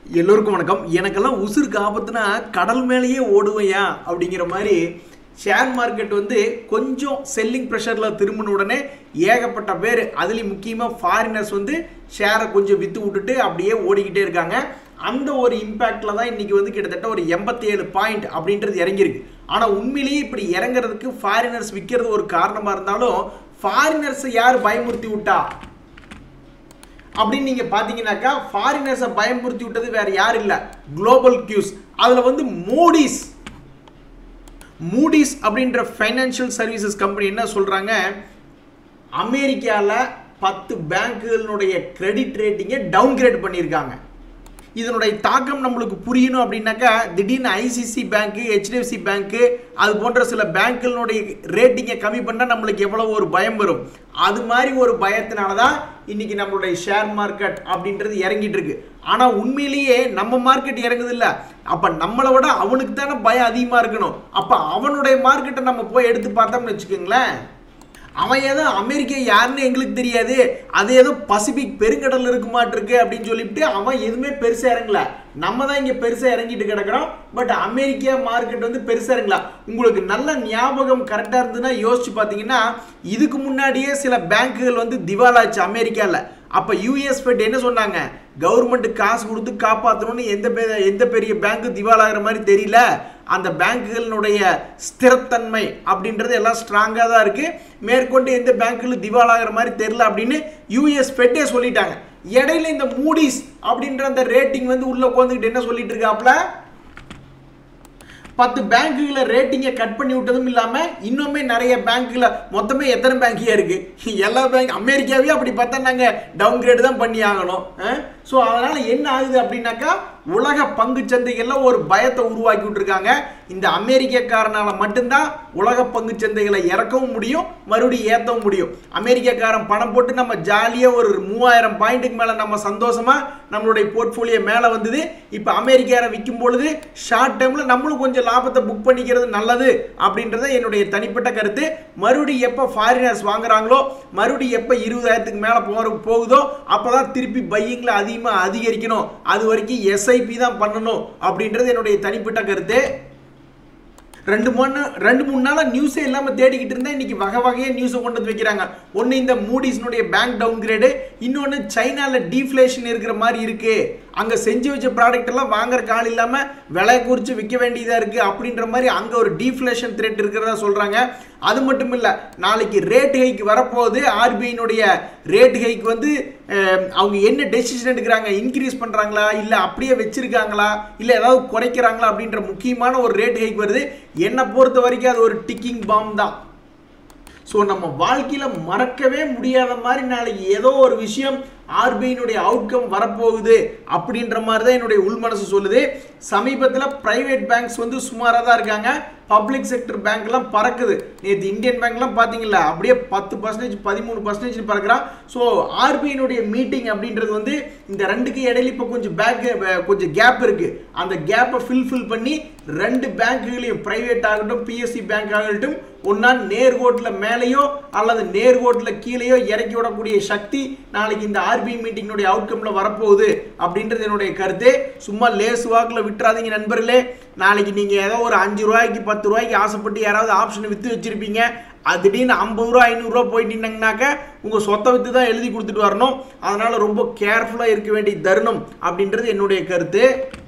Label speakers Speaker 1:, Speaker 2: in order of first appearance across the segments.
Speaker 1: எல்லோருக்கும் வணக்கம் எனக்கெல்லாம் உசுருக்கு ஆபத்துனா கடல் மேலேயே ஓடுவையா அப்படிங்கிற மாதிரி ஷேர் மார்க்கெட் வந்து கொஞ்சம் செல்லிங் ப்ரெஷரில் திரும்பின உடனே ஏகப்பட்ட பேர் அதுலேயும் முக்கியமாக ஃபாரினர்ஸ் வந்து ஷேரை கொஞ்சம் விற்று விட்டுட்டு அப்படியே ஓடிக்கிட்டே இருக்காங்க அந்த ஒரு இம்பேக்டில் தான் இன்றைக்கி வந்து கிட்டத்தட்ட ஒரு எண்பத்தி ஏழு பாயிண்ட் அப்படின்றது இறங்கியிருக்கு ஆனால் உண்மையிலேயே இப்படி இறங்குறதுக்கு ஃபாரினர்ஸ் விற்கிறது ஒரு காரணமாக இருந்தாலும் ஃபாரினர்ஸை யார் பயமுறுத்தி விட்டா அப்படின்னு நீங்கள் பார்த்தீங்கன்னாக்கா ஃபாரினர்ஸை பயமுறுத்தி விட்டது வேற யார் இல்லை குளோபல் கியூஸ் அதில் வந்து மூடிஸ் மூடிஸ் அப்படின்ற ஃபைனான்ஷியல் சர்வீசஸ் கம்பெனி என்ன சொல்கிறாங்க அமெரிக்காவில் பத்து பேங்க்குகளினுடைய கிரெடிட் ரேட்டிங்கை டவுன்கிரேட் பண்ணியிருக்காங்க இதனுடைய தாக்கம் நம்மளுக்கு புரியணும் அப்படின்னாக்கா திடீர்னு ஐசிசி பேங்க்கு ஹெச்டிஎஃப்சி பேங்க்கு அது போன்ற சில பேங்க்குகளுடைய ரேட்டிங்கை கம்மி பண்ணால் நம்மளுக்கு எவ்வளோ ஒரு பயம் வரும் அது மாதிரி ஒரு பயத்தினால தான் இன்னைக்கு நம்மளுடைய ஷேர் மார்க்கெட் அப்படின்றது இறங்கிட்டு இருக்கு ஆனால் உண்மையிலேயே நம்ம மார்க்கெட் இறங்குது இல்லை அப்போ நம்மளை விட அவனுக்கு தானே பயம் அதிகமாக இருக்கணும் அப்போ அவனுடைய மார்க்கெட்டை நம்ம போய் எடுத்து பார்த்தோம்னு வச்சுக்கோங்களேன் அவன் ஏதோ அமெரிக்கா யாருன்னு எங்களுக்கு தெரியாது அது ஏதோ பசிபிக் பெருங்கடல் இருக்குமாட்டிருக்கு அப்படின்னு சொல்லிவிட்டு அவன் எதுவுமே பெருசாக இறங்கல நம்ம தான் இங்கே பெருசாக இறங்கிட்டு கிடக்கிறோம் பட் அமெரிக்கா மார்க்கெட் வந்து பெருசாக இறங்கல உங்களுக்கு நல்ல ஞாபகம் கரெக்டாக இருந்ததுன்னா யோசிச்சு பார்த்தீங்கன்னா இதுக்கு முன்னாடியே சில பேங்க்குகள் வந்து திவாலாச்சு அமெரிக்காவில் அப்போ யூஎஸ் ஃபெட் என்ன சொன்னாங்க கவர்மெண்ட் காசு கொடுத்து காப்பாற்றணும்னு எந்த பெ எந்த பெரிய பேங்க்கு திவாலாகிற மாதிரி தெரியல அந்த பேங்க்குகளினுடைய ஸ்திரத்தன்மை அப்படின்றது எல்லாம் ஸ்ட்ராங்காக தான் இருக்குது மேற்கொண்டு எந்த பேங்க்குகளும் திவாலாகிற மாதிரி தெரில அப்படின்னு யூஎஸ் ஃபெட்டே சொல்லிட்டாங்க இடையில இந்த மூடிஸ் அப்படின்ற அந்த ரேட்டிங் வந்து உள்ளே உட்காந்துக்கிட்டு என்ன சொல்லிட்டு இருக்காப்புல பத்து பேங்க்குகளை ரேட்டிங்கை கட் பண்ணி விட்டதும் இல்லாமல் இன்னுமே நிறைய பேங்க்கில் மொத்தமே எத்தனை பேங்க்கியா இருக்குது எல்லா பேங்க் அமெரிக்காவே அப்படி பார்த்தா நாங்கள் டவுன் கிரேடு தான் பண்ணி ஆகணும் ஸோ அதனால் என்ன ஆகுது அப்படின்னாக்கா உலக பங்கு சந்தைகளில் ஒரு பயத்தை உருவாக்கி விட்டுருக்காங்க இந்த அமெரிக்கக்காரனால மட்டும்தான் உலக பங்கு சந்தைகளை இறக்கவும் முடியும் மறுபடியும் ஏற்றவும் முடியும் அமெரிக்காக்காரன் பணம் போட்டு நம்ம ஜாலியாக ஒரு மூவாயிரம் பாயிண்ட்டுக்கு மேலே நம்ம சந்தோஷமாக நம்மளுடைய போர்ட்ஃபோலியோ மேலே வந்தது இப்போ அமெரிக்காரை விற்கும் பொழுது ஷார்ட் டைமில் நம்மளும் கொஞ்சம் லாபத்தை புக் பண்ணிக்கிறது நல்லது அப்படின்றத என்னுடைய தனிப்பட்ட கருத்து மறுபடியும் எப்போ ஃபாரினர்ஸ் வாங்குறாங்களோ மறுபடியும் எப்போ இருபதாயிரத்துக்கு மேலே போகிற போகுதோ அப்போ தான் திருப்பி பையிங்கில் அதிகமாக அதிகரிக்கணும் அது வரைக்கும் எஸ்ஐபி தான் பண்ணணும் அப்படின்றது என்னுடைய தனிப்பட்ட கருத்து ரெண்டு மூணு ரெண்டு மூணு நாளாக நியூஸே இல்லாமல் தேடிக்கிட்டு இருந்தால் இன்றைக்கி வகை வகையாக நியூஸை கொண்டு வந்து வைக்கிறாங்க ஒன்று இந்த மூடிஸ்னுடைய பேங்க் டவுன் கிரேடு இன்னொன்று சைனாவில் டீஃப்ளேஷன் இருக்கிற மாதிரி இருக்குது அங்கே செஞ்சு வச்ச ப்ராடக்ட் எல்லாம் வாங்குற கால் இல்லாமல் விலை குறித்து விற்க வேண்டியதாக இருக்குது அப்படின்ற மாதிரி அங்கே ஒரு டீஃப்ளேஷன் த்ரெட் இருக்கிறதா சொல்கிறாங்க அது மட்டும் இல்லை நாளைக்கு ரேட் ஹைக்கு வரப்போகுது ஆர்பிஐனுடைய ரேட் ஹைக்கு வந்து அவங்க என்ன டெசிஷன் எடுக்கிறாங்க இன்க்ரீஸ் பண்ணுறாங்களா இல்லை அப்படியே வச்சுருக்காங்களா இல்லை ஏதாவது குறைக்கிறாங்களா அப்படின்ற முக்கியமான ஒரு ரேட் ஹைக் வருது என்னை பொறுத்த வரைக்கும் அது ஒரு டிக்கிங் பாம் தான் ஸோ நம்ம வாழ்க்கையில் மறக்கவே முடியாத மாதிரி நாளைக்கு ஏதோ ஒரு விஷயம் ஆர்பிஐனுடைய அவுட்கம் வரப்போகுது அப்படின்ற மாதிரி தான் என்னுடைய உள்மனசு சொல்லுது சமீபத்தில் ப்ரைவேட் பேங்க்ஸ் வந்து சுமாராக தான் இருக்காங்க பப்ளிக் செக்டர் பேங்க்லாம் பறக்குது நேற்று இந்தியன் பேங்க்லாம் பார்த்தீங்களா அப்படியே பத்து பர்சன்டேஜ் பதிமூணு பர்சன்டேஜ் பறக்கிறான் ஸோ ஆர்பிஐனுடைய மீட்டிங் அப்படின்றது வந்து இந்த ரெண்டுக்கு இடையில இப்போ கொஞ்சம் பேக் கொஞ்சம் கேப் இருக்குது அந்த கேப்பை ஃபில்ஃபில் பண்ணி ரெண்டு பேங்க்குகளையும் ப்ரைவேட் ஆகட்டும் பிஎஸ்சி பேங்க் ஆகட்டும் ஒன்றா நேர்கோட்டில் மேலேயோ அல்லது நேர்கோட்டில் கீழேயோ இறக்கி விடக்கூடிய சக்தி நாளைக்கு இந்த ஆர்பிஐ மீட்டிங்கினுடைய அவுட்கமில் வரப்போகுது அப்படின்றது என்னுடைய கருத்து சும்மா லேசு வாக்கில் விட்டுறாதீங்க நண்பர்களே நாளைக்கு நீங்கள் ஏதோ ஒரு அஞ்சு ரூபாய்க்கு பத்து ரூபாய்க்கு ஆசைப்பட்டு யாராவது ஆப்ஷனை விற்று வச்சுருப்பீங்க அது திடீர்னு ஐம்பது ரூபா ஐநூறுரூவா போயிட்டீங்கன்னாக்க உங்கள் சொத்தை விற்று தான் எழுதி கொடுத்துட்டு வரணும் அதனால் ரொம்ப கேர்ஃபுல்லாக இருக்க வேண்டிய தருணம் அப்படின்றது என்னுடைய கருத்து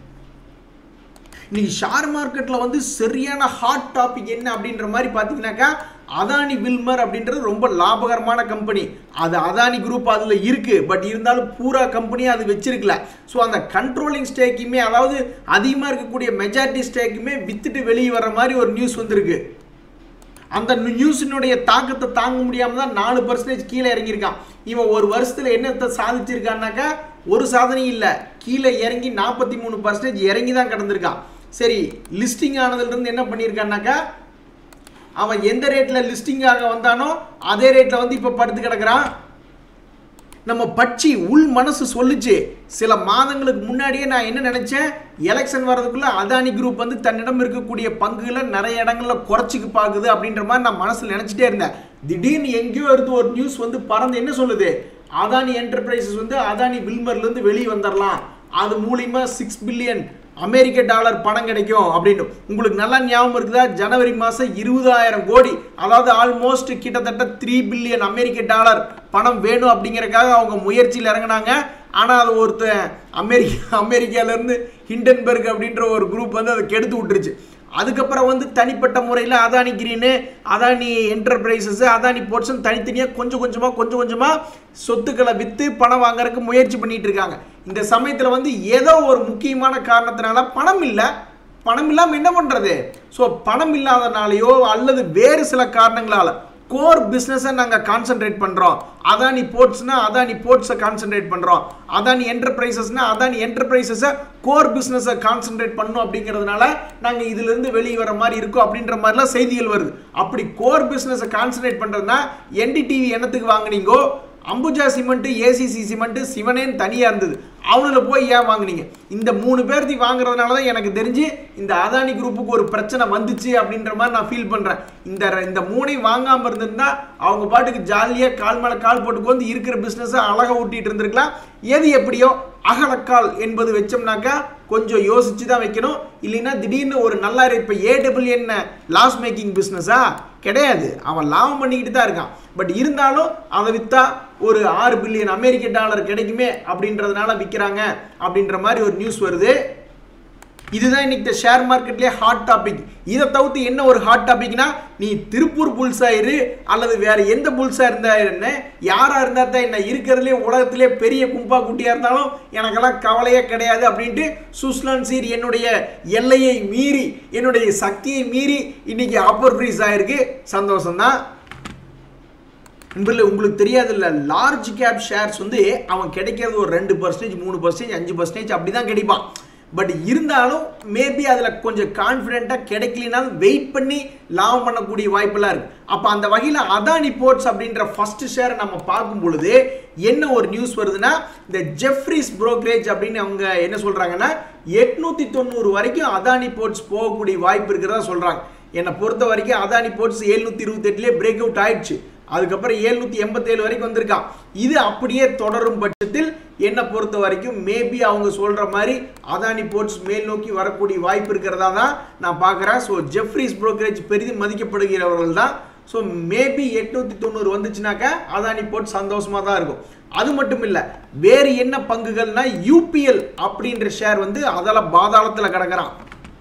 Speaker 1: இன்னைக்கு ஷேர் மார்க்கெட்டில் வந்து சரியான ஹாட் டாபிக் என்ன அப்படின்ற மாதிரி பார்த்தீங்கன்னாக்கா அதானி வில்மர் அப்படின்றது ரொம்ப லாபகரமான கம்பெனி அது அதானி குரூப் அதில் இருக்குது பட் இருந்தாலும் பூரா கம்பெனியாக அது வச்சிருக்கல ஸோ அந்த கண்ட்ரோலிங் ஸ்டேக்குமே அதாவது அதிகமாக இருக்கக்கூடிய மெஜாரிட்டி ஸ்டேக்குமே வித்துட்டு வெளியே வர மாதிரி ஒரு நியூஸ் வந்திருக்கு அந்த நியூஸினுடைய தாக்கத்தை தாங்க முடியாமல் தான் நாலு பர்சன்டேஜ் கீழே இறங்கியிருக்கான் இவன் ஒரு வருஷத்தில் என்னத்தை சாதிச்சிருக்கான்னாக்கா ஒரு சாதனையும் இல்லை கீழே இறங்கி நாற்பத்தி மூணு பர்சன்டேஜ் இறங்கி தான் கிடந்திருக்கான் சரி லிஸ்டிங் ஆனதுலேருந்து என்ன பண்ணியிருக்கான்னாக்கா அவன் எந்த ரேட்டில் லிஸ்டிங் ஆக வந்தானோ அதே ரேட்டில் வந்து இப்போ படுத்து கிடக்கிறான் நம்ம பட்சி உள் மனசு சொல்லுச்சு சில மாதங்களுக்கு முன்னாடியே நான் என்ன நினச்சேன் எலெக்ஷன் வர்றதுக்குள்ளே அதானி குரூப் வந்து தன்னிடம் இருக்கக்கூடிய பங்குகளை நிறைய இடங்களில் குறைச்சிக்கு பார்க்குது அப்படின்ற மாதிரி நான் மனசில் நினச்சிட்டே இருந்தேன் திடீர்னு எங்கேயோ இருந்து ஒரு நியூஸ் வந்து பறந்து என்ன சொல்லுது அதானி என்டர்பிரைசஸ் வந்து அதானி வில்மர்லேருந்து வெளியே வந்துடலாம் அது மூலியமா சிக்ஸ் பில்லியன் அமெரிக்க டாலர் பணம் கிடைக்கும் அப்படின்னு உங்களுக்கு நல்லா ஞாபகம் இருக்குதா ஜனவரி மாதம் இருபதாயிரம் கோடி அதாவது ஆல்மோஸ்ட் கிட்டத்தட்ட த்ரீ பில்லியன் அமெரிக்க டாலர் பணம் வேணும் அப்படிங்கறக்காக அவங்க முயற்சியில் இறங்குனாங்க ஆனால் அது ஒருத்தன் அமெரிக்கா அமெரிக்காலேருந்து ஹிண்டன்பர்க் அப்படின்ற ஒரு குரூப் வந்து அதை கெடுத்து விட்டுருச்சு அதுக்கப்புறம் வந்து தனிப்பட்ட முறையில் அதானி கிரீனு அதானி என்டர்பிரைசஸ் அதானி போர்ட்ஸ்னு தனித்தனியாக கொஞ்சம் கொஞ்சமாக கொஞ்சம் கொஞ்சமாக சொத்துக்களை விற்று பணம் வாங்குறதுக்கு முயற்சி பண்ணிட்டு இருக்காங்க இந்த சமயத்தில் வந்து ஏதோ ஒரு முக்கியமான காரணத்தினால பணம் இல்லை பணம் இல்லாமல் என்ன பண்ணுறது ஸோ பணம் இல்லாதனாலேயோ அல்லது வேறு சில காரணங்களால் கோர் பிஸ்னஸை நாங்கள் கான்சென்ட்ரேட் பண்ணுறோம் அதானி போர்ட்ஸ்னா அதானி போர்ட்ஸை கான்சென்ட்ரேட் பண்ணுறோம் அதானி என்டர்பிரைசஸ்னா அதானி என்டர்பிரைசஸை கோர் பிஸ்னஸை கான்சென்ட்ரேட் பண்ணணும் அப்படிங்கிறதுனால நாங்கள் இதிலிருந்து வெளியே வர மாதிரி இருக்கோம் அப்படின்ற மாதிரிலாம் செய்திகள் வருது அப்படி கோர் பிஸ்னஸை கான்சென்ட்ரேட் பண்ணுறதுனா என்டிடிவி என்னத்துக்கு வாங்குனீங்கோ அம்புஜா சிமெண்ட்டு ஏசிசி சிமெண்ட்டு சிவனேன்னு தனியாக இருந்தது அவனில் போய் ஏன் வாங்குனீங்க இந்த மூணு பேர்த்தையும் வாங்குறதுனால தான் எனக்கு தெரிஞ்சு இந்த அதானி குரூப்புக்கு ஒரு பிரச்சனை வந்துச்சு அப்படின்ற மாதிரி நான் ஃபீல் பண்ணுறேன் இந்த இந்த மூணையும் வாங்காமல் இருந்திருந்தா அவங்க பாட்டுக்கு ஜாலியாக கால் மேலே கால் போட்டுக்கு வந்து இருக்கிற பிஸ்னஸை அழகாக ஊட்டிட்டு இருந்திருக்கலாம் எது எப்படியோ அகலக்கால் என்பது வச்சோம்னாக்கா கொஞ்சம் யோசிச்சு தான் வைக்கணும் இல்லைன்னா திடீர்னு ஒரு நல்லா இப்போ ஏடபிள்யூ என்ன லாஸ் மேக்கிங் பிஸ்னஸா கிடையாது அவன் லாபம் பண்ணிக்கிட்டு தான் இருக்கான் பட் இருந்தாலும் அதை விற்றா ஒரு ஆறு பில்லியன் அமெரிக்க டாலர் கிடைக்குமே அப்படின்றதுனால விற்கிறாங்க அப்படின்ற மாதிரி ஒரு நியூஸ் வருது இதுதான் இன்னைக்கு இந்த ஷேர் மார்க்கெட்லேயே ஹாட் டாபிக் இதை தவிர்த்து என்ன ஒரு ஹாட் டாபிக்னா நீ திருப்பூர் புல்ஸா இரு அல்லது வேற எந்த புல்ஸா இருந்தா என்ன யாரா இருந்தா தான் என்ன இருக்கிறதுலே உலகத்திலே பெரிய கும்பா குட்டியா இருந்தாலும் எனக்கெல்லாம் கவலையே கிடையாது அப்படின்ட்டு சுஸ்லான் சீர் என்னுடைய எல்லையை மீறி என்னுடைய சக்தியை மீறி இன்னைக்கு அப்பர் ஃப்ரீஸ் ஆயிருக்கு சந்தோஷம்தான் நண்பர்களே உங்களுக்கு தெரியாது இல்லை லார்ஜ் கேப் ஷேர்ஸ் வந்து அவன் கிடைக்கிறது ஒரு ரெண்டு பர்சன்டேஜ் மூணு பர்சன்டேஜ் அஞ்சு பர்சன்டேஜ் அப்படி தான் கிடைப்பான் பட் இருந்தாலும் மேபி அதில் கொஞ்சம் கான்ஃபிடென்ட்டாக கிடைக்கலனாலும் வெயிட் பண்ணி லாபம் பண்ணக்கூடிய வாய்ப்பெல்லாம் இருக்குது அப்போ அந்த வகையில் அதானி போர்ட்ஸ் அப்படின்ற ஃபர்ஸ்ட் ஷேரை நம்ம பார்க்கும் பொழுது என்ன ஒரு நியூஸ் வருதுன்னா இந்த ஜெஃப்ரிஸ் brokerage அப்படின்னு அவங்க என்ன சொல்கிறாங்கன்னா எட்நூற்றி தொண்ணூறு வரைக்கும் அதானி போர்ட்ஸ் போகக்கூடிய வாய்ப்பு இருக்கிறதா சொல்கிறாங்க என்னை பொறுத்த வரைக்கும் அதானி போர்ட்ஸ் எழுநூற்றி இருபத்தெட்டுலேயே பிரேக் அவுட் ஆயிடுச்சு அதுக்கப்புறம் எழுநூற்றி எண்பத்தேழு வரைக்கும் வந்திருக்கான் இது அப்படியே தொடரும் பட்சத்தில் என்னை பொறுத்த வரைக்கும் மேபி அவங்க சொல்கிற மாதிரி அதானி போர்ட்ஸ் மேல் நோக்கி வரக்கூடிய வாய்ப்பு இருக்கிறதா தான் நான் பார்க்குறேன் ஸோ ஜெஃப்ரிஸ் brokerage பெரிதும் மதிக்கப்படுகிறவர்கள் தான் ஸோ மேபி எட்நூற்றி தொண்ணூறு வந்துச்சுனாக்கா அதானி போர்ட் சந்தோஷமாக தான் இருக்கும் அது மட்டும் இல்லை வேறு என்ன பங்குகள்னா யூபிஎல் அப்படின்ற ஷேர் வந்து அதில் பாதாளத்தில் கிடக்குறான்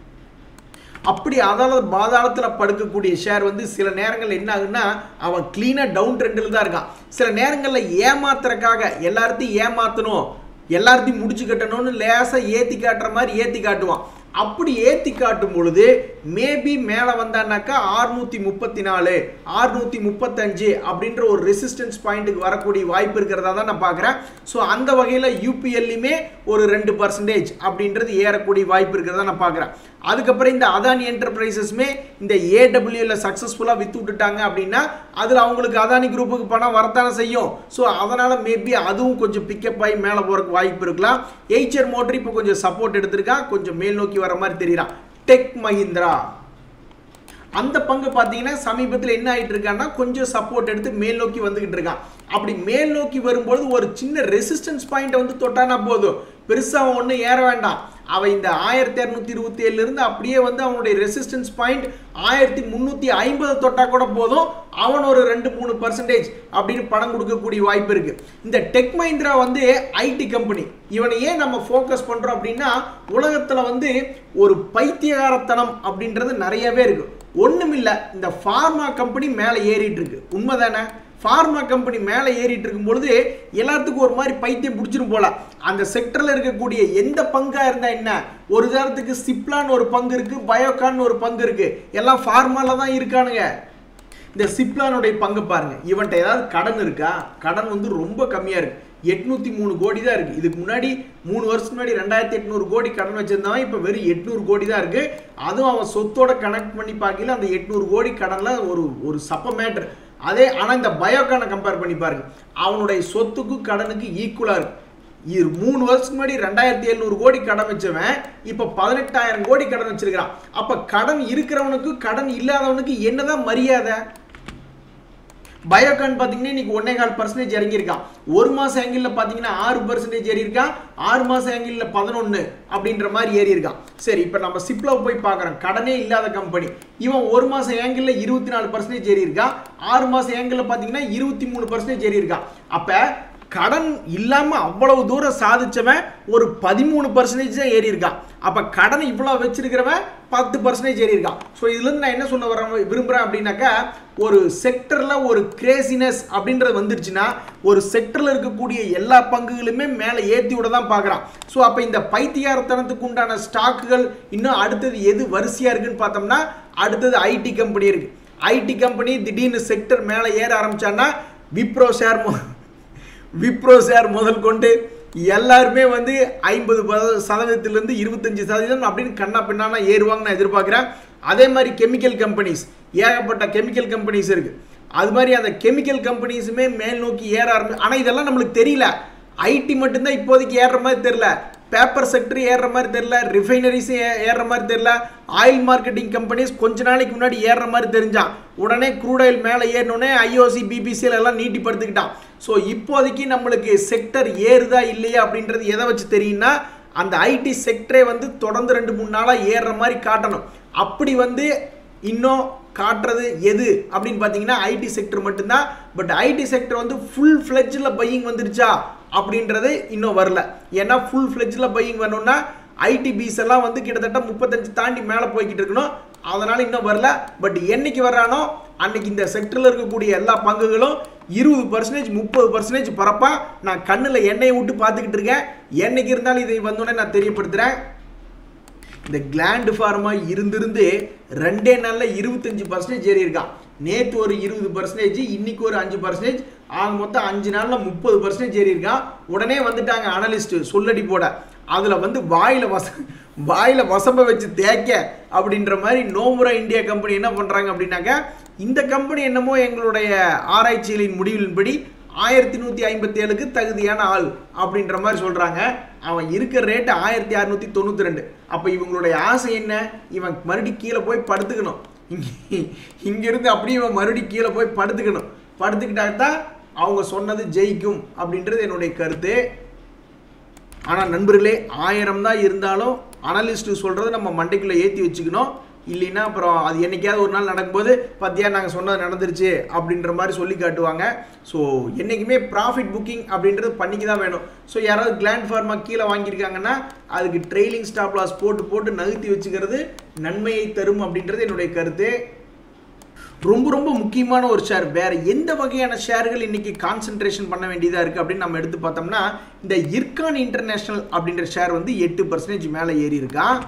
Speaker 1: அப்படி அதால பாதாளத்தில் படுக்கக்கூடிய ஷேர் வந்து சில நேரங்கள் என்ன ஆகுன்னா அவன் க்ளீனாக டவுன் ட்ரெண்டில் தான் இருக்கான் சில நேரங்களில் ஏமாத்துறக்காக எல்லார்த்தையும் ஏமாற்றணும் எல்லார்த்தையும் முடிச்சு கட்டணும்னு லேசாக ஏற்றி காட்டுற மாதிரி ஏற்றி காட்டுவான் அப்படி ஏற்றி காட்டும் பொழுது மேபி மேலே வந்தான்னாக்கா ஆறுநூற்றி முப்பத்தி நாலு ஆறுநூற்றி முப்பத்தஞ்சு அப்படின்ற ஒரு ரெசிஸ்டன்ஸ் பாயிண்ட்டுக்கு வரக்கூடிய வாய்ப்பு இருக்கிறதா தான் நான் பார்க்குறேன் ஸோ அந்த வகையில் யூபிஎல்லையுமே ஒரு ரெண்டு பர்சன்டேஜ் அப்படின்றது ஏறக்கூடிய வாய்ப்பு இருக்கிறதா நான் பார்க்குறேன் அதுக்கப்புறம் இந்த அதானி என்டர்பிரைசஸ்மே இந்த ஏடபிள்யூல சக்ஸஸ்ஃபுல்லாக வித்து விட்டுட்டாங்க அப்படின்னா அதில் அவங்களுக்கு அதானி குரூப்புக்கு பணம் வரத்தானே செய்யும் ஸோ அதனால் மேபி அதுவும் கொஞ்சம் பிக்கப் ஆகி மேலே போகிறதுக்கு வாய்ப்பு இருக்கலாம் எய்ச்சர் மோட்டர் இப்போ கொஞ்சம் சப்போர்ட் எடுத்திருக்கான் கொஞ்சம் மேல் நோக்கி வர மாதிரி தெரியறான் டெக் மஹிந்திரா அந்த பங்கு பார்த்தீங்கன்னா சமீபத்தில் என்ன ஆயிட்டு இருக்கான்னா கொஞ்சம் சப்போர்ட் எடுத்து மேல் நோக்கி வந்துகிட்டு இருக்கான் அப்படி மேல் நோக்கி வரும்பொழுது ஒரு சின்ன ரெசிஸ்டன்ஸ் பாயிண்ட்டை வந்து தொட்டானா போதும் பெருசாக அவன் ஒன்றும் ஏற வேண்டாம் அவன் இந்த ஆயிரத்தி இரநூத்தி இருபத்தி ஏழுலேருந்து அப்படியே வந்து அவனுடைய ரெசிஸ்டன்ஸ் பாயிண்ட் ஆயிரத்தி முந்நூற்றி ஐம்பது தொட்டா கூட போதும் அவன் ஒரு ரெண்டு மூணு பர்சன்டேஜ் அப்படின்னு பணம் கொடுக்கக்கூடிய வாய்ப்பு இருக்கு இந்த டெக் மஹிந்திரா வந்து ஐடி கம்பெனி இவனை ஏன் நம்ம ஃபோக்கஸ் பண்ணுறோம் அப்படின்னா உலகத்தில் வந்து ஒரு பைத்தியகாரத்தனம் அப்படின்றது நிறையவே இருக்கு ஒண்ணுமில்ல இந்த ஃபார்மா கம்பெனி மேலே ஏறிட்டு இருக்கு உண்மைதானே ஃபார்மா கம்பெனி மேலே ஏறிட்டு இருக்கும் பொழுது எல்லாத்துக்கும் ஒரு மாதிரி பைத்தியம் பிடிச்சிரும் போல அந்த செக்டரில் இருக்கக்கூடிய எந்த பங்கா இருந்தா என்ன ஒரு உதாரணத்துக்கு சிப்லான்னு ஒரு பங்கு இருக்கு பயோகான் ஒரு பங்கு இருக்கு எல்லாம் ஃபார்மால தான் இருக்கானுங்க இந்த சிப்லானுடைய பங்கு பாருங்க இவன்ட்ட ஏதாவது கடன் இருக்கா கடன் வந்து ரொம்ப கம்மியா இருக்கு எட்நூத்தி மூணு கோடி தான் இருக்கு இதுக்கு முன்னாடி மூணு வருஷத்துக்கு முன்னாடி ரெண்டாயிரத்தி எட்நூறு கோடி கடன் வச்சிருந்தவன் இப்போ வெறும் எட்நூறு கோடி தான் இருக்கு அதுவும் அவன் சொத்தோட கனெக்ட் பண்ணி பார்க்கல அந்த எட்நூறு கோடி கடன்ல ஒரு ஒரு சப்ப மேட்ரு அதே ஆனால் இந்த பயோகானை கம்பேர் பண்ணி பாருங்க அவனுடைய சொத்துக்கும் கடனுக்கு ஈக்குவலாக இருக்கு இது மூணு வருஷத்துக்கு முன்னாடி ரெண்டாயிரத்தி எழுநூறு கோடி கடன் வச்சவன் இப்போ பதினெட்டாயிரம் கோடி கடன் வச்சிருக்கிறான் அப்ப கடன் இருக்கிறவனுக்கு கடன் இல்லாதவனுக்கு என்னதான் மரியாதை பயோகான் பார்த்தீங்கன்னா இன்னைக்கு ஒன்னே கால் பர்சன்டேஜ் இறங்கியிருக்கான் ஒரு மாசம் ஆங்கிளில் பார்த்தீங்கன்னா ஆறு பர்சன்டேஜ் ஏறி இருக்கான் ஆறு மாசம் ஆங்கிளில் பதினொன்று அப்படின்ற மாதிரி ஏறி இருக்கான் சரி இப்போ நம்ம சிப்ல போய் பார்க்குறோம் கடனே இல்லாத கம்பெனி இவன் ஒரு மாசம் ஆங்கிளில் இருபத்தி நாலு பர்சன்டேஜ் ஏறி இருக்கான் ஆறு மாசம் ஆங்கிளில் பார்த்தீங்கன்னா இருபத்தி மூணு பர்சன்டேஜ் ஏறி இருக்கான் அப்போ கடன் இல்லாம அவ்வளவு தூரம் சாதிச்சவன் ஒரு பதிமூணு பர்சன்டேஜ் தான் ஏறி இருக்கான் அப்ப கடன் இவ்வளவு வச்சிருக்கிறவன் பத்து பர்சன்டேஜ் ஏறி இருக்கான் ஸோ இதுல இருந்து நான் என்ன சொல்ல வர விரும்புறேன் அப்படின்னாக்கா ஒரு செக்டர்ல ஒரு கிரேசினஸ் அப்படின்றது வந்துருச்சுன்னா ஒரு செக்டர்ல இருக்கக்கூடிய எல்லா பங்குகளுமே மேலே ஏற்றி விட தான் பார்க்குறான் ஸோ அப்போ இந்த பைத்தியாரத்தனத்துக்கு உண்டான ஸ்டாக்குகள் இன்னும் அடுத்தது எது வரிசையா இருக்குன்னு பார்த்தோம்னா அடுத்தது ஐடி கம்பெனி இருக்கு ஐடி கம்பெனி திடீர்னு செக்டர் மேலே ஏற ஆரம்பிச்சான்னா விப்ரோ ஷேர் விப்ரோ ஷேர் முதல் கொண்டு எல்லாருமே வந்து ஐம்பது சதவீதத்திலிருந்து இருபத்தஞ்சு சதவீதம் அப்படின்னு கண்ணா பின்னானா ஏறுவாங்கன்னு நான் எதிர்பார்க்குறேன் அதே மாதிரி கெமிக்கல் கம்பெனிஸ் ஏகப்பட்ட கெமிக்கல் கம்பெனிஸ் இருக்கு அது மாதிரி அந்த கெமிக்கல் கம்பெனிஸுமே மேல் நோக்கி ஏற ஆரம்பி ஆனால் இதெல்லாம் நம்மளுக்கு தெரியல ஐடி மட்டும்தான் இப்போதைக்கு ஏறுற மாதிரி தெரியல பேப்பர் செக்டர் ஏறுற மாதிரி தெரியல ரிஃபைனரிஸ் ஏறுற மாதிரி தெரியல ஆயில் மார்க்கெட்டிங் கம்பெனிஸ் கொஞ்ச நாளைக்கு முன்னாடி ஏறுற மாதிரி தெரிஞ்சான் உடனே க்ரூட் ஆயில் மேலே ஏறினோடனே ஐஓசி பிபிசியில் எல்லாம் நீட்டிப்படுத்திக்கிட்டான் ஸோ இப்போதைக்கு நம்மளுக்கு செக்டர் ஏறுதா இல்லையா அப்படின்றது எதை வச்சு தெரியும்னா அந்த ஐடி செக்டரே வந்து தொடர்ந்து ரெண்டு மூணு நாளாக ஏறுற மாதிரி காட்டணும் அப்படி வந்து இன்னும் காட்டுறது எது அப்படின்னு பார்த்தீங்கன்னா ஐடி செக்டர் மட்டும்தான் பட் ஐடி செக்டர் வந்து ஃபுல் ஃப்ளெஜில் பையிங் வந்துருச்சா அப்படின்றது இன்னும் வரல ஏன்னா ஃபுல் ஃப்ளெஜில் பையிங் வரணும்னா ஐடி பீஸ் எல்லாம் வந்து கிட்டத்தட்ட முப்பத்தஞ்சு தாண்டி மேலே போய்கிட்டு இருக்கணும் அதனால இன்னும் வரல பட் என்னைக்கு வர்றானோ அன்னைக்கு இந்த செக்டரில் இருக்கக்கூடிய எல்லா பங்குகளும் இருபது பர்சன்டேஜ் முப்பது பர்சன்டேஜ் பரப்பா நான் கண்ணில் எண்ணெயை விட்டு பார்த்துக்கிட்டு இருக்கேன் என்னைக்கு இருந்தாலும் இதை வந்தோடனே நான் தெரியப்படுத்துகிறேன் இந்த கிளாண்ட் ஃபார்மா இருந்திருந்து ரெண்டே நாளில் இருபத்தஞ்சு பர்சன்டேஜ் ஏறி இருக்கான் நேற்று ஒரு இருபது பர்சன்டேஜ் இன்னைக்கு ஒரு அஞ்சு பர்சன்டேஜ் ஆக மொத்தம் அஞ்சு நாளில் முப்பது பர்சன்டேஜ் ஏறி இருக்கான் உடனே வந்துட்டாங்க அனலிஸ்ட் சொல்லடி போட அதில் வந்து வாயில் வச வாயில் வசம்ப வச்சு தேய்க்க அப்படின்ற மாதிரி நோமுரா இந்தியா கம்பெனி என்ன பண்ணுறாங்க அப்படின்னாக்கா இந்த கம்பெனி என்னமோ எங்களுடைய ஆராய்ச்சிகளின் முடிவின்படி ஆயிரத்தி நூற்றி ஐம்பத்தி ஏழுக்கு தகுதியான ஆள் அப்படின்ற மாதிரி சொல்கிறாங்க அவன் இருக்கிற ரேட்டு ஆயிரத்தி அறுநூற்றி தொண்ணூற்றி ரெண்டு அப்போ இவங்களுடைய ஆசை என்ன இவன் மறுபடி கீழே போய் படுத்துக்கணும் இங்கே இங்கேருந்து அப்படியே இவன் மறுபடி கீழே போய் படுத்துக்கணும் படுத்துக்கிட்டா தான் அவங்க சொன்னது ஜெயிக்கும் அப்படின்றது என்னுடைய கருத்து ஆனால் நண்பர்களே ஆயிரம் தான் இருந்தாலும் அனலிஸ்ட் சொல்கிறத நம்ம மண்டைக்குள்ளே ஏற்றி வச்சுக்கணும் இல்லைன்னா அப்புறம் அது என்னைக்காவது ஒரு நாள் நடக்கும்போது பத்தியா நாங்கள் சொன்னது நடந்துருச்சு அப்படின்ற மாதிரி சொல்லி காட்டுவாங்க ஸோ என்றைக்குமே ப்ராஃபிட் புக்கிங் அப்படின்றது பண்ணிக்க தான் வேணும் ஸோ யாராவது கிளாண்ட் ஃபார்மா கீழே வாங்கியிருக்காங்கன்னா அதுக்கு ட்ரெயிலிங் ஸ்டாப் லாஸ் போட்டு போட்டு நகர்த்தி வச்சுக்கிறது நன்மையை தரும் அப்படின்றது என்னுடைய கருத்து ரொம்ப ரொம்ப முக்கியமான ஒரு ஷேர் வேற எந்த வகையான ஷேர்கள் இன்னைக்கு கான்சென்ட்ரேஷன் பண்ண வேண்டியதாக இருக்குது அப்படின்னு நம்ம எடுத்து பார்த்தோம்னா இந்த இர்கான் இன்டர்நேஷனல் அப்படின்ற ஷேர் வந்து எட்டு பர்சன்டேஜ் மேலே ஏறி இருக்கான்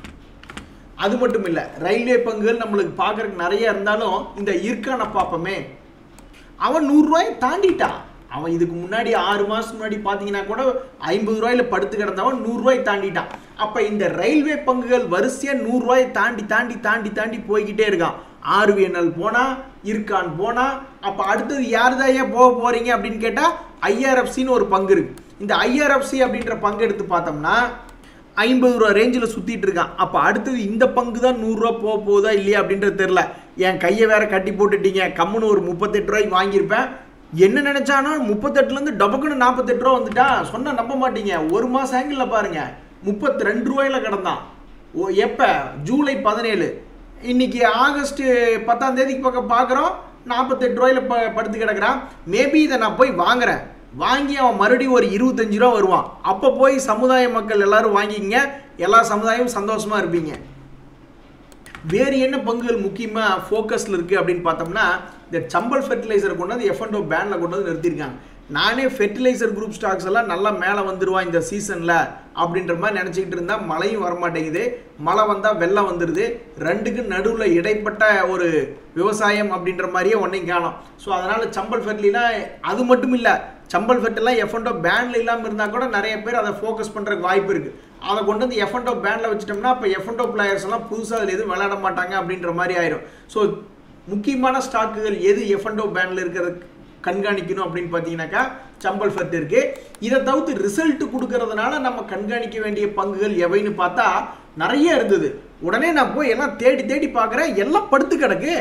Speaker 1: அது மட்டும் இல்லை ரயில்வே பங்குகள் நம்மளுக்கு பார்க்கறதுக்கு நிறைய இருந்தாலும் இந்த இர்கானை பார்ப்போமே அவன் நூறுரூவாயை தாண்டிட்டான் அவன் இதுக்கு முன்னாடி ஆறு மாதம் முன்னாடி பார்த்தீங்கன்னா கூட ஐம்பது ரூபாயில படுத்து கிடந்தவன் நூறுரூவாய் தாண்டிட்டான் அப்போ இந்த ரயில்வே பங்குகள் வரிசையாக நூறுரூவாயை தாண்டி தாண்டி தாண்டி தாண்டி போய்கிட்டே இருக்கான் ஆர்விஎன்எல் போனா இருக்கான் போனா அப்போ அடுத்தது யார் தான் போக போறீங்க அப்படின்னு கேட்டால் ஐஆர்எஃப்சின்னு ஒரு பங்கு இருக்கு இந்த ஐஆர்எஃப்சி அப்படின்ற பங்கு எடுத்து பார்த்தோம்னா ஐம்பது ரூபா ரேஞ்சில் சுற்றிட்டு இருக்கான் அப்போ அடுத்தது இந்த பங்கு தான் நூறுரூவா போக போகுதா இல்லையா அப்படின்றது தெரில என் கையை வேற கட்டி போட்டுட்டீங்க கம்முன்னு ஒரு முப்பத்தெட்டு ரூபாய்க்கு வாங்கியிருப்பேன் என்ன நினைச்சானா முப்பத்தெட்டுலேருந்து டபக்குன்னு நாற்பத்தெட்டு ரூபா வந்துட்டான் சொன்னால் நம்ப மாட்டீங்க ஒரு மாதம் ஆங்கிளில் பாருங்க முப்பத்தி ரெண்டு ரூபாயில கிடந்தான் ஓ எப்போ ஜூலை பதினேழு இன்னைக்கு ஆகஸ்ட் பத்தாம் தேதிக்கு பக்கம் பார்க்குறோம் நாற்பத்தெட்டு ரூபாயில ப படுத்து கிடக்குறான் மேபி இதை நான் போய் வாங்குறேன் வாங்கி அவன் மறுபடியும் ஒரு இருபத்தஞ்சு ரூபா வருவான் அப்போ போய் சமுதாய மக்கள் எல்லாரும் வாங்கிக்கங்க எல்லா சமுதாயமும் சந்தோஷமா இருப்பீங்க வேறு என்ன பங்குகள் முக்கியமாக ஃபோக்கஸில் இருக்குது அப்படின்னு பார்த்தோம்னா இந்த சம்பல் ஃபெர்டிலைசர் கொண்டு வந்து எஃப் அண்ட் பேனில் கொண்டு வந்து நிறுத்தியிருக்காங்க நானே ஃபெர்டிலைசர் குரூப் ஸ்டாக்ஸ் எல்லாம் நல்லா மேலே வந்துருவான் இந்த சீசனில் அப்படின்ற மாதிரி நினச்சிக்கிட்டு இருந்தால் மழையும் வரமாட்டேங்குது மழை வந்தால் வெள்ளம் வந்துடுது ரெண்டுக்கு நடுவில் இடைப்பட்ட ஒரு விவசாயம் அப்படின்ற மாதிரியே ஒன்றையும் காணும் ஸோ அதனால் சம்பல் ஃபெர்டிலாம் அது மட்டும் இல்லை சம்பல் ஃபெர்டெல்லாம் எஃப் அண்ட் பேனில் இல்லாமல் இருந்தால் கூட நிறைய பேர் அதை ஃபோக்கஸ் பண்ணுறதுக்கு வாய்ப்பு இருக்குது அதை கொண்டு வந்து எஃப் அண்ட் பேனில் வச்சிட்டோம்னா இப்போ எஃப் அண்ட் பிளேயர்ஸ் எல்லாம் புதுசாக அதில் எதுவும் விளையாட மாட்டாங்க அப்படின்ற மாதிரி ஆயிரும் ஸோ முக்கியமான ஸ்டாக்குகள் எது எஃப் அண்ட் பேனில் இருக்கிறது கண்காணிக்கணும் அப்படின்னு பார்த்தீங்கன்னாக்கா சம்பல் ஃபெர்ட் இருக்கு இதை தவிர்த்து ரிசல்ட் கொடுக்கறதுனால நம்ம கண்காணிக்க வேண்டிய பங்குகள் எவைன்னு பார்த்தா நிறைய இருந்தது உடனே நான் போய் எல்லாம் தேடி தேடி பார்க்குறேன் எல்லாம் படுத்து கிடக்கு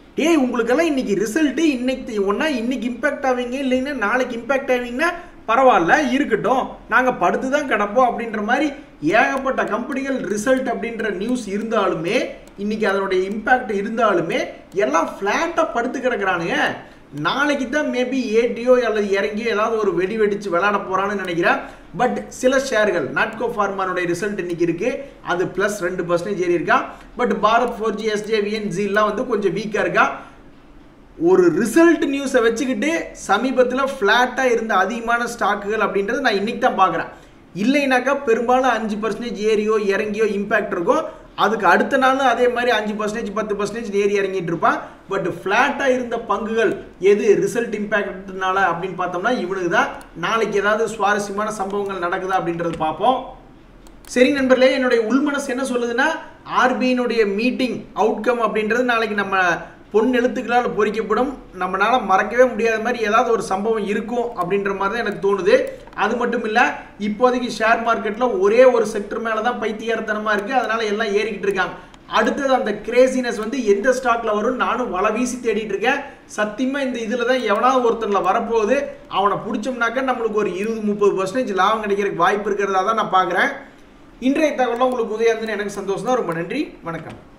Speaker 1: டேய் உங்களுக்கெல்லாம் இன்னைக்கு ரிசல்ட்டு இன்னைக்கு ஒன்றா இன்னைக்கு இம்பேக்ட் ஆவீங்க இல்லைன்னா நாளைக்கு இம்பேக்ட் ஆவீங்கன்னா பரவாயில்ல இருக்கட்டும் நாங்கள் படுத்து தான் கிடப்போம் அப்படின்ற மாதிரி ஏகப்பட்ட கம்பெனிகள் ரிசல்ட் அப்படின்ற நியூஸ் இருந்தாலுமே இன்னைக்கு அதனுடைய இம்பேக்ட் இருந்தாலுமே எல்லாம் ஃப்ளாட்டாக படுத்து கிடக்குறானுங்க நாளைக்கு தான் மேபி ஏடியோ அல்லது இறங்கியோ ஏதாவது ஒரு வெடி வெடிச்சு விளையாட போறான்னு நினைக்கிறேன் பட் சில ஷேர்கள் நாட்கோ ஃபார்மானுடைய ரிசல்ட் இன்னைக்கு இருக்கு அது பிளஸ் ரெண்டு பர்சன்டேஜ் ஏறி இருக்கா but Bharat Forge SJVN ஜிலாம் வந்து கொஞ்சம் வீக்காக இருக்கா ஒரு ரிசல்ட் நியூஸை வச்சுக்கிட்டு சமீபத்தில் ஃப்ளாட்டாக இருந்த அதிகமான ஸ்டாக்குகள் அப்படின்றது நான் இன்னைக்கு தான் பார்க்குறேன் இல்லைனாக்கா பெரும்பாலும் அஞ்சு பர்சன்டேஜ் ஏறியோ இறங்கியோ இம்பேக்ட் இருக்கும் அதுக்கு அடுத்த நாளும் அதே மாதிரி அஞ்சு பர்சன்டேஜ் பத்து பர்சன்டேஜ் ஏறி இறங்கிட்டு இருப்பான் பட் ஃப்ளாட்டாக இருந்த பங்குகள் எது ரிசல்ட் இம்பேக்ட்னால அப்படின்னு பார்த்தோம்னா இவனுக்கு தான் நாளைக்கு ஏதாவது சுவாரஸ்யமான சம்பவங்கள் நடக்குதா அப்படின்றது பார்ப்போம் சரி நண்பர்களே என்னுடைய உள்மனசு என்ன சொல்லுதுன்னா ஆர்பிஐனுடைய மீட்டிங் அவுட்கம் அப்படின்றது நாளைக்கு நம்ம பொன் எழுத்துக்களால் பொறிக்கப்படும் நம்மளால மறக்கவே முடியாத மாதிரி ஏதாவது ஒரு சம்பவம் இருக்கும் அப்படின்ற மாதிரி தான் எனக்கு தோணுது அது மட்டும் இல்லை இப்போதைக்கு ஷேர் மார்க்கெட்டில் ஒரே ஒரு செக்டர் மேலே தான் பைத்தியாரத்தனமாக இருக்குது அதனால எல்லாம் ஏறிக்கிட்டு இருக்காங்க அடுத்தது அந்த கிரேசினஸ் வந்து எந்த ஸ்டாக்ல வரும் நானும் வலை வீசி தேடிட்டு இருக்கேன் சத்தியமா இந்த இதுல தான் எவனாவது ஒருத்தர்ல வரப்போகுது அவனை பிடிச்சோம்னாக்க நம்மளுக்கு ஒரு இருபது முப்பது பர்சன்டேஜ் லாபம் கிடைக்கிறதுக்கு வாய்ப்பு இருக்கிறதா தான் நான் பார்க்குறேன் இன்றைய தகவலாம் உங்களுக்கு உதயம் எனக்கு சந்தோஷம் தான் ரொம்ப நன்றி வணக்கம்